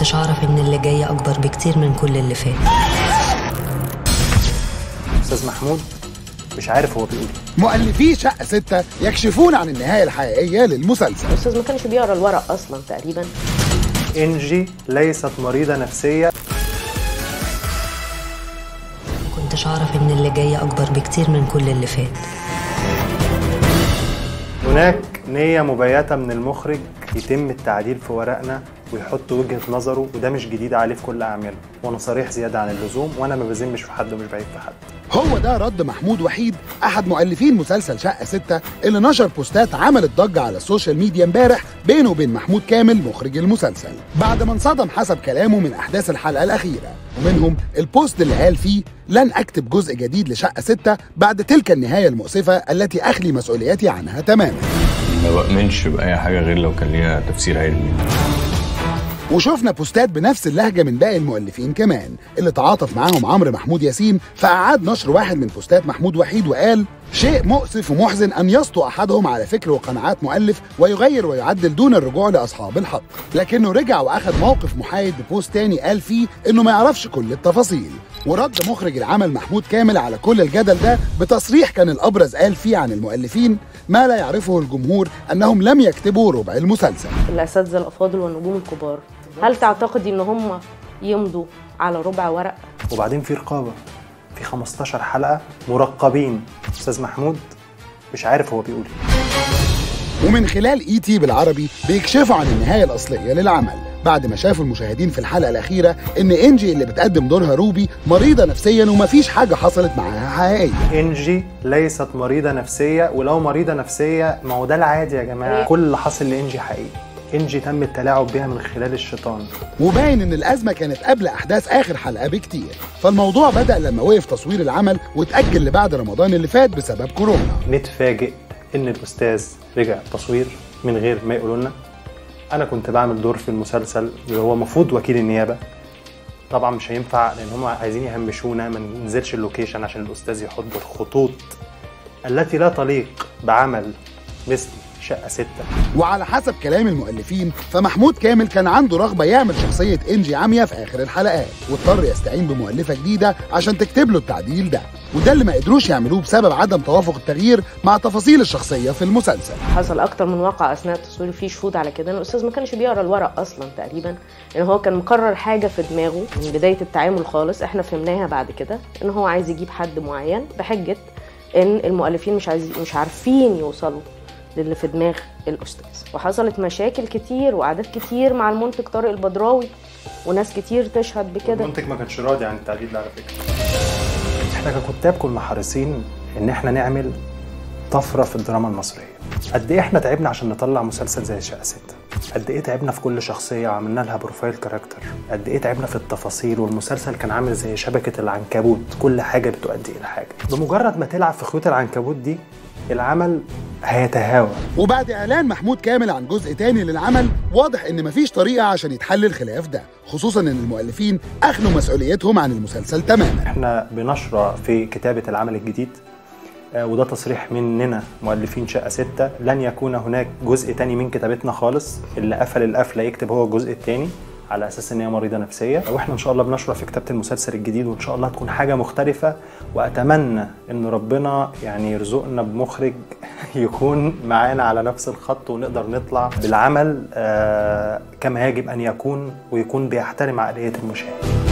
كنتش أعرف إن اللي جاي أكبر بكتير من كل اللي فات استاذ محمود مش عارف هو بيقول ايه مؤلفي شقة ستة يكشفون عن النهاية الحقيقية للمسلسل الاستاذ ما كانش بيقرا الورق اصلا تقريبا انجي ليست مريضه نفسيه كنتش أعرف إن اللي جاي أكبر بكتير من كل اللي فات هناك نيه مبيته من المخرج يتم التعديل في ورقنا ويحط وجهه نظره وده مش جديد عليه في كل اعماله وانا صريح زياده عن اللزوم وانا ما بذمش في حد ومش بعيب في حد هو ده رد محمود وحيد أحد مؤلفين مسلسل شقة ستة اللي نشر بوستات عملت ضجة على السوشيال ميديا امبارح بينه وبين محمود كامل مخرج المسلسل بعد ما انصدم حسب كلامه من أحداث الحلقة الأخيرة ومنهم البوست اللي قال فيه لن أكتب جزء جديد لشقة ستة بعد تلك النهاية المؤسفة التي أخلي مسؤوليتي عنها تماما ما بأمنش بأي حاجة غير لو كان ليها تفسير علمي وشفنا بوستات بنفس اللهجة من باقي المؤلفين كمان اللي تعاطف معاهم عمرو محمود ياسين فأعاد نشر واحد من بوستات محمود وحيد وقال شيء مؤسف ومحزن أن يسطو أحدهم على فكر وقناعات مؤلف ويغير ويعدل دون الرجوع لأصحاب الحق لكنه رجع وأخذ موقف محايد ببوست تاني قال فيه إنه ما يعرفش كل التفاصيل ورد مخرج العمل محمود كامل على كل الجدل ده بتصريح كان الأبرز قال فيه عن المؤلفين ما لا يعرفه الجمهور أنهم لم يكتبوا ربع المسلسل الاساتذه الافاضل والنجوم الكبار هل تعتقدي ان هم يمضوا على ربع ورق وبعدين في رقابه في 15 حلقه مرقبين استاذ محمود مش عارف هو بيقول ايه ومن خلال اي تي بالعربي بيكشفوا عن النهايه الاصليه للعمل بعد ما شافوا المشاهدين في الحلقه الاخيره ان انجي اللي بتقدم دورها روبي مريضه نفسيا ومفيش حاجه حصلت معاها حقيقيه انجي ليست مريضه نفسيه ولو مريضه نفسيه ما هو ده العادي يا جماعه كل اللي حاصل لانجي حقيقي انجي تم التلاعب بها من خلال الشيطان وباين ان الازمه كانت قبل احداث اخر حلقه بكتير فالموضوع بدا لما وقف تصوير العمل واتاجل لبعد رمضان اللي فات بسبب كورونا نتفاجئ ان الاستاذ رجع تصوير من غير ما يقولوا لنا انا كنت بعمل دور في المسلسل اللي هو المفروض وكيل النيابه طبعا مش هينفع لان هم عايزين يهمشونا ما ننزلش اللوكيشن عشان الاستاذ يحط الخطوط التي لا تليق بعمل مثل شقه سته وعلى حسب كلام المؤلفين فمحمود كامل كان عنده رغبه يعمل شخصيه انجي عاميه في اخر الحلقات واضطر يستعين بمؤلفه جديده عشان تكتب له التعديل ده وده اللي ما قدروش يعملوه بسبب عدم توافق التغيير مع تفاصيل الشخصيه في المسلسل حصل اكتر من واقع اثناء التصوير فيه شهود على كده ان الاستاذ ما كانش بيقرا الورق اصلا تقريبا ان هو كان مقرر حاجه في دماغه من بدايه التعامل خالص احنا فهمناها بعد كده ان هو عايز يجيب حد معين بحجه ان المؤلفين مش عايز مش عارفين يوصلوا للي في دماغ الاستاذ وحصلت مشاكل كتير وعادات كتير مع المنتج طارق البدراوي وناس كتير تشهد بكده المنتج ما كانش راضي عن التعديل ده على فكره احنا ككتاب كنا حريصين ان احنا نعمل طفره في الدراما المصريه قد ايه احنا تعبنا عشان نطلع مسلسل زي شقه ستة قد ايه تعبنا في كل شخصيه وعملنا لها بروفايل كاركتر قد ايه تعبنا في التفاصيل والمسلسل كان عامل زي شبكه العنكبوت كل حاجه بتؤدي الى حاجه بمجرد ما تلعب في خيوط العنكبوت دي العمل هيتهاوى وبعد اعلان محمود كامل عن جزء تاني للعمل واضح ان مفيش طريقه عشان يتحل الخلاف ده خصوصا ان المؤلفين اخلوا مسؤوليتهم عن المسلسل تماما احنا بنشرع في كتابة العمل الجديد آه، وده تصريح مننا مؤلفين شقة ستة لن يكون هناك جزء تاني من كتابتنا خالص اللي قفل القفلة يكتب هو الجزء التاني على اساس ان هي مريضه نفسيه واحنا ان شاء الله بنشرع في كتابه المسلسل الجديد وان شاء الله تكون حاجه مختلفه واتمنى ان ربنا يعني يرزقنا بمخرج يكون معانا على نفس الخط ونقدر نطلع بالعمل آه، كما يجب ان يكون ويكون بيحترم عقليه المشاهد